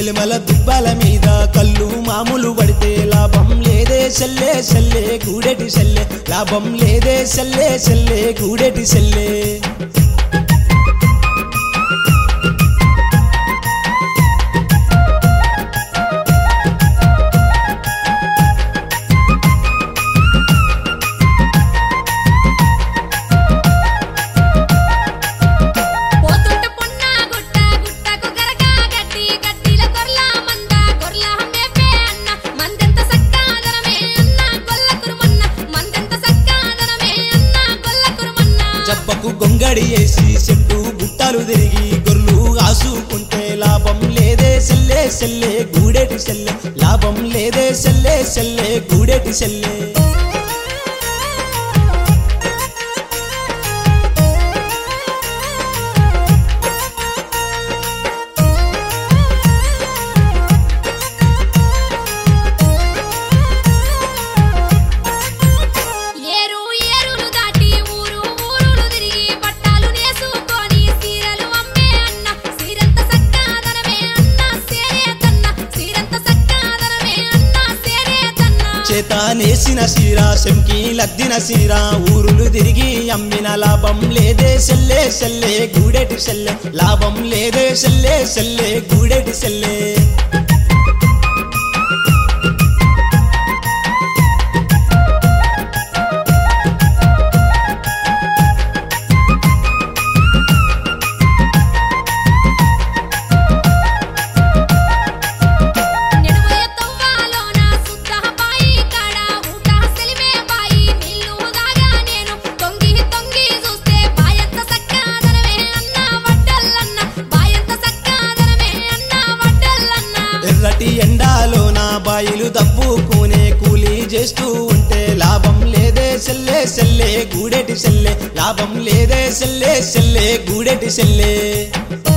ఎలుమల దుబ్బల మీద కళ్ళు మామూలు పడితే లాభం లేదే సెల్లే సెల్లే గూడెటి సెల్లే లాభం లేదే సెల్లే సెల్లే గూడెటి సెల్లే పోతుంట పొన్న గుట్ట గుట్టకు గరగా గట్టి గట్టిల గొర్ల మంద గొర్ల మేపే అన్న మందెంత సక్కాదనమే అన్న గొల్ల కురుమన్న మందెంత సక్కాదనమే అన్న గొల్ల కురుమన్న జబ్బకు గొంగడి వేసి చెట్టు గుట్టలు తిరిగి గొర్రెలు కాసుకుంటే లాభం లేదే సెల్లే సెల్లే గూడెటి సెల్లే లాభం లేదే సెల్లే సెల్లే గూడెటి సెల్లే ఏరు ఏరులు దాటి ఊరు ఊరులు తిరిగి పట్టాలు నేసుకొని సీరలు అమ్మే అన్న సీరంత సక్కాదనమే అన్న సేరే తన్న సీరంత సక్కాదనమే అన్న సేరే తన్న చేత నేసిన సీర శంకి లద్దిన సీర ఊరులు తిరిగి అమ్మిన లాభం లేదే సెల్లే సెల్లే గూడెటి సెల్లే లాభం లేదే సెల్లే సెల్లే గూడెటి సెల్లే నెడువయ తవ్వాలోన సుద్ద బాయి కాడ ఊట సెలిమే బాయి నీళ్లు దాగా నేను తొంగి తొంగి చూస్తే బాయంత సక్కాదనమే అన్న వడ్డల్లన్న బాయంత సక్కాదనమే అన్న వడ్డల్లన్న ఎర్రటి ఎండాలోన బాయిలు దబ్బుకునే కూలీ చేస్తూ ఉంటే లాభం లేదే సెల్లే సెల్లే గూడెటి సెల్లే లాభం లేదే సెల్లే సెల్లే గూడెటి సెల్లే